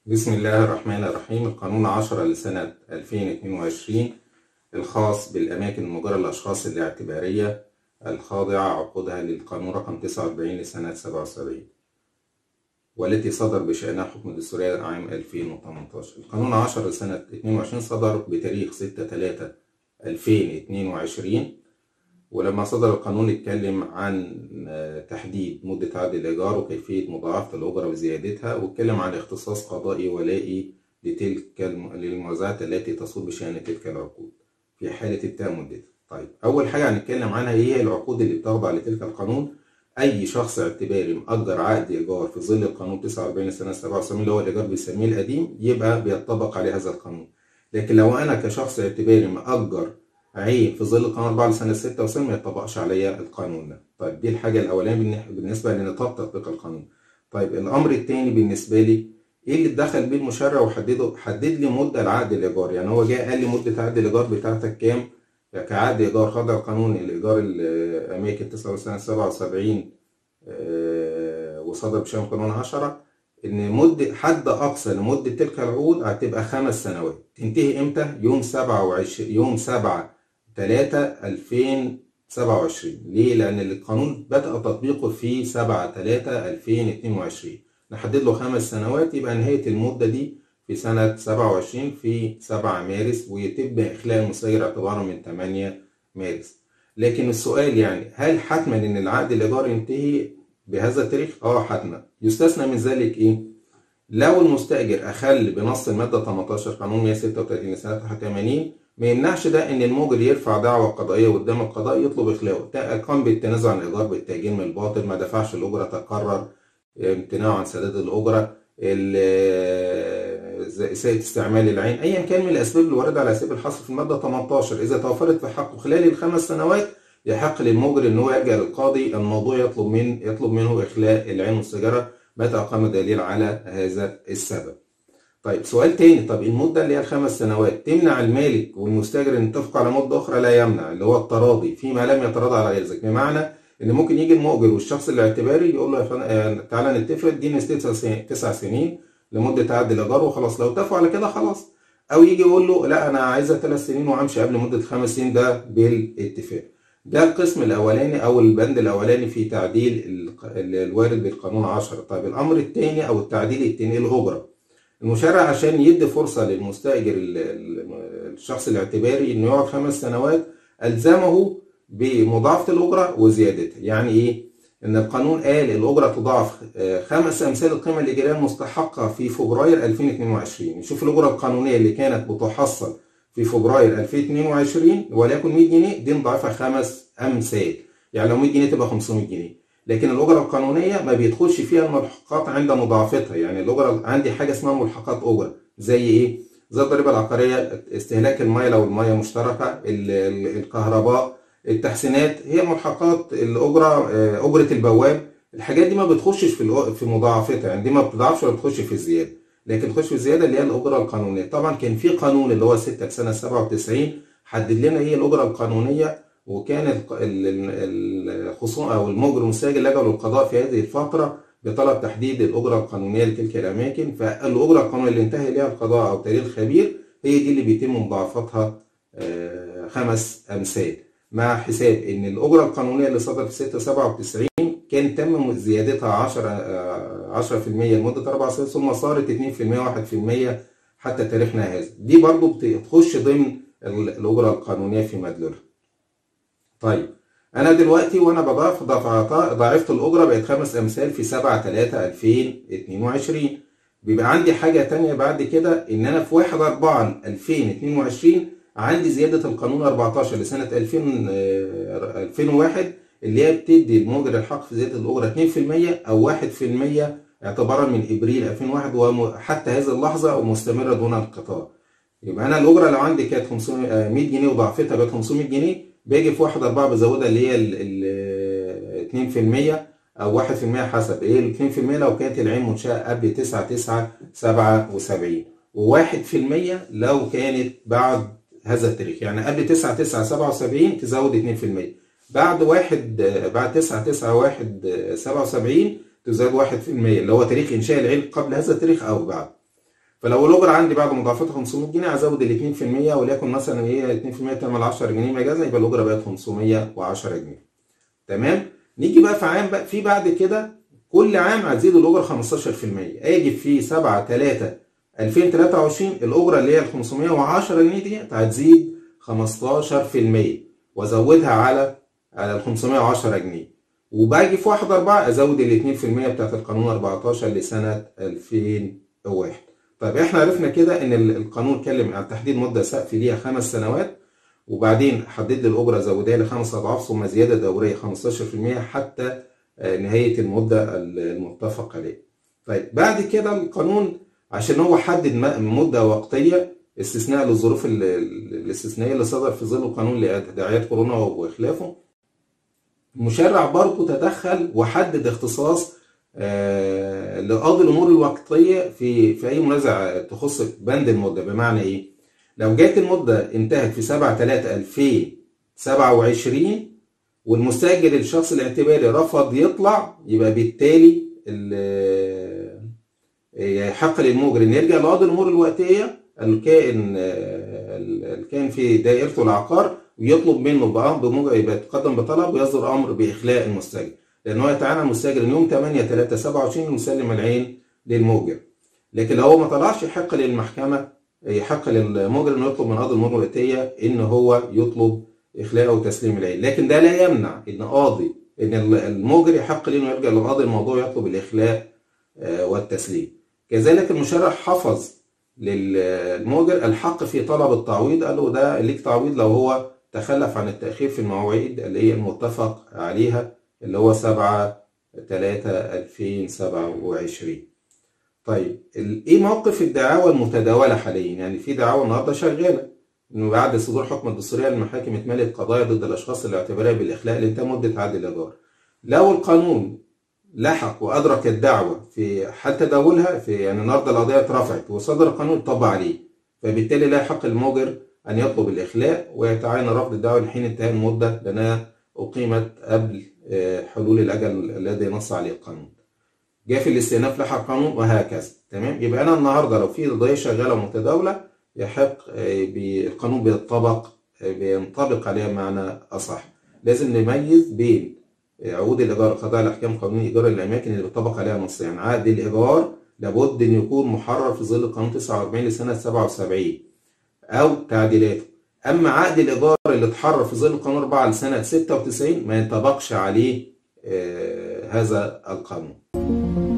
بسم الله الرحمن الرحيم القانون 10 لسنة 2022 الخاص بالأماكن المجرى للأشخاص الاعتبارية الخاضعة عقودها للقانون رقم 49 لسنة 77 والتي صدر بشأنها حكم الدستورية عام 2018 القانون 10 لسنة 22 صدر بتاريخ 6 3 2022 ولما صدر القانون اتكلم عن تحديد مدة عقد الإيجار وكيفية مضاعفة الأجرة وزيادتها واتكلم عن اختصاص قضائي ولائي لتلك للموازات التي تصب بشأن تلك العقود في حالة انتهاء مدتها. طيب أول حاجة هنتكلم عنها هي العقود اللي بتخضع لتلك القانون أي شخص اعتباري مأجر عقد إيجار في ظل القانون 49 سنة 77 اللي هو الإيجار بيسميه القديم يبقى بيطبق عليه هذا القانون. لكن لو أنا كشخص اعتباري مأجر عين في ظل القانون 4 لسنة 76 ما يطبقش عليا القانون ده. طيب دي الحاجة الأولانية بالنسبة لنطاق تطبيق القانون. طيب الأمر الثاني بالنسبة لي إيه اللي اتدخل بيه المشرع وحدده حدد لي مدة لعقد الإيجار، يعني هو جه قال لي مدة عقد الإيجار بتاعتك كام؟ يعني كعقد إيجار خاضع القانون الإيجار الأماكن 9 سنة 77 وصدر بشأن قانون 10 إن مدة حد أقصى لمدة تلك العقود هتبقى خمس سنوات تنتهي إمتى؟ يوم 27 يوم 7 3 2027 ليه؟ لأن القانون بدأ تطبيقه في 7 3 2022 نحدد له خمس سنوات يبقى نهاية المدة دي في سنة 27 في 7 مارس ويتم إخلاء المسير اعتبارا من 8 مارس لكن السؤال يعني هل حتما إن العقد الإيجار ينتهي بهذا التاريخ؟ آه حتما يستثنى من ذلك إيه؟ لو المستأجر أخل بنص المادة 18 قانون 136 لسنة 81 ما يمنعش ده ان المؤجر يرفع دعوى قضائيه قدام القضاء يطلب اخلاؤه قام بالتنازل عن الايجار بالتاجيل من الباطل ما دفعش الاجره تقرر امتناعه عن سداد الاجره اساءة استعمال العين ايا كان من الاسباب الوارده على سبيل الحصر في الماده 18 اذا توفرت في حقه خلال الخمس سنوات يحق للمؤجر ان هو يلجا للقاضي الموضوع يطلب من يطلب منه اخلاء العين والسجاره متى اقام دليل على هذا السبب. طيب سؤال تاني طب المدة اللي هي الخمس سنوات تمنع المالك والمستاجر ان يتفقوا على مدة أخرى لا يمنع اللي هو التراضي فيما لم يتراضى على غير ذلك بمعنى إن ممكن يجي المؤجر والشخص الاعتباري يقول له يا فن... تعالى نتفق اديني تسع سنين لمدة عقد الإيجار وخلاص لو اتفقوا على كده خلاص أو يجي يقول له لا أنا عايزها ثلاث سنين وهمشي قبل مدة خمس سنين ده بالاتفاق. ده القسم الأولاني أو البند الأولاني في تعديل الوارد بالقانون 10 طيب الأمر الثاني أو التعديل الثاني الأجرة. المشرع عشان يدي فرصة للمستأجر الشخص الاعتباري انه يقعد خمس سنوات ألزمه بمضاعفة الأجرة وزيادتها، يعني إيه؟ إن القانون قال الأجرة تضاعف خمس أمثال القيمة الإيجارية المستحقة في فبراير 2022، نشوف الأجرة القانونية اللي كانت بتحصل في فبراير 2022 وليكن 100 جنيه دي نضاعفها خمس أمثال، يعني لو 100 جنيه تبقى 500 جنيه. لكن الأجرة القانونية ما بيدخلش فيها الملحقات عند مضاعفتها يعني الأجرة عندي حاجة اسمها ملحقات أجرة زي إيه؟ زي الضريبة العقارية استهلاك المية لو المية مشتركة الكهرباء التحسينات هي ملحقات الأجرة أجرة البواب الحاجات دي ما بتخشش في في مضاعفتها يعني دي ما بتضاعفش ولا بتخش في الزيادة لكن تخش في الزيادة اللي هي الأجرة القانونية طبعا كان في قانون اللي هو 6 سنة 97 حدد لنا ايه الأجرة القانونية وكان الخصوم او المؤجر المستاجر لجأوا للقضاء في هذه الفتره بطلب تحديد الاجره القانونيه لتلك الاماكن فالاجره القانونيه اللي انتهى اليها القضاء او تاريخ خبير هي دي اللي بيتم مضاعفتها خمس امثال مع حساب ان الاجره القانونيه اللي صدرت في 6 97 كان تم زيادتها 10 10% لمده اربع سنين ثم صارت 2% 1% حتى تاريخنا هذا دي برضو بتخش ضمن الاجره القانونيه في مدلولها طيب انا دلوقتي وانا بضاف ضاعفت الاجره بقت خمس امثال في 7 3 2022 بيبقى عندي حاجه تانية بعد كده ان انا في 1 4 2022 عندي زياده القانون 14 لسنه 2000 2001 اللي هي بتدي المؤجر الحق في زياده الاجره 2% او 1% اعتبارا من ابريل 2001 وحتى هذه اللحظه ومستمره دون انقطاع يبقى انا الاجره لو عندي كانت 500 100 جنيه وضاعفتها بقت 500 جنيه باجي في واحد أربعة بزودها اللي هي ال 2% أو 1% حسب إيه ال 2% لو كانت العين منشأة قبل 9 9 77 وواحد في المية لو كانت بعد هذا التاريخ يعني قبل 9 9 77 تزود 2% بعد واحد بعد 9 9 1 77 تزود 1% اللي هو تاريخ إنشاء العين قبل هذا التاريخ أو بعد فلو الاجره عندي بعد مضاعفتها 500 جنيه هزود ال 2% وليكن مثلا هي 2% تعمل 10 جنيه مجازا يبقى الاجره بقت 510 جنيه تمام نيجي بقى في عام بقى في بعد كده كل عام هتزيد الاجره 15% اجي في 7 3 2023 الاجره اللي هي ال 510 جنيه دي هتزيد 15% وازودها على على ال 510 جنيه وباجي في 1 4 ازود ال 2% بتاعت القانون 14 لسنه 2001 طيب احنا عرفنا كده ان القانون اتكلم عن تحديد مده سقف ليها خمس سنوات وبعدين حدد لي الاجره زودها لخمس اضعاف ثم زياده دوريه 15% حتى نهايه المده المتفق عليها. طيب بعد كده القانون عشان هو حدد مده وقتيه استثناء للظروف الاستثنائيه اللي صدر في ظل القانون لتداعيات كورونا وخلافه المشرع برضه تدخل وحدد اختصاص آه لقاضي الامور الوقتيه في في اي منازع تخص بند المده بمعنى ايه؟ لو جت المده انتهت في 7 3 2027 والمستاجر الشخص الاعتباري رفض يطلع يبقى بالتالي يحق للمجرم ان يرجع لقاضي الامور الوقتيه الكائن الكائن في دائرته العقار ويطلب منه بموجب يبقى يتقدم بطلب ويصدر امر باخلاء المستاجر لان هو يتعامل المستاجر يوم 8 3 27 ويسلم العين للموجر لكن لو هو ما طلعش يحق للمحكمه يحق للمجرم انه يطلب من قاضي الامور الوقتيه ان هو يطلب اخلاء وتسليم العين لكن ده لا يمنع ان قاضي ان المجرم يحق له انه يرجع لقاضي الموضوع يطلب الاخلاء والتسليم كذلك المشرع حفظ للمؤجر الحق في طلب التعويض قال له ده ليك تعويض لو هو تخلف عن التأخير في المواعيد اللي هي المتفق عليها اللي هو 7 3 2027 طيب ايه موقف الدعاوى المتداولة حاليا يعني في دعاوى النهارده شغالة انه بعد صدور حكم الدستورية للمحاكم اتملت قضايا ضد الاشخاص اللي اعتبرها بالاخلاء لانتهاء مدة عقد الايجار لو القانون لحق وادرك الدعوه في حال تداولها في يعني النهارده القضيه اترفعت وصدر القانون طبق عليه فبالتالي لا يحق الموجر ان يطلب الاخلاء ويتعين رفض الدعوه لحين انتهاء المده لانها اقيمت قبل حلول الاجل الذي نص عليه القانون. جاء في الاستئناف لحق القانون وهكذا تمام يبقى انا النهارده لو في قضيه شغاله ومتداوله يحق القانون بيطبق بينطبق عليها معنى اصح لازم نميز بين عقود الايجار قضاء الاحكام قانون ايجار الاماكن اللي بيطبق عليها نص يعني عقد الايجار لابد ان يكون محرر في ظل قانون 49 لسنه 77 او تعديلاته اما عقد الايجار اللي اتحرر في ظل قانون 4 لسنه 96 ما ينطبقش عليه آه هذا القانون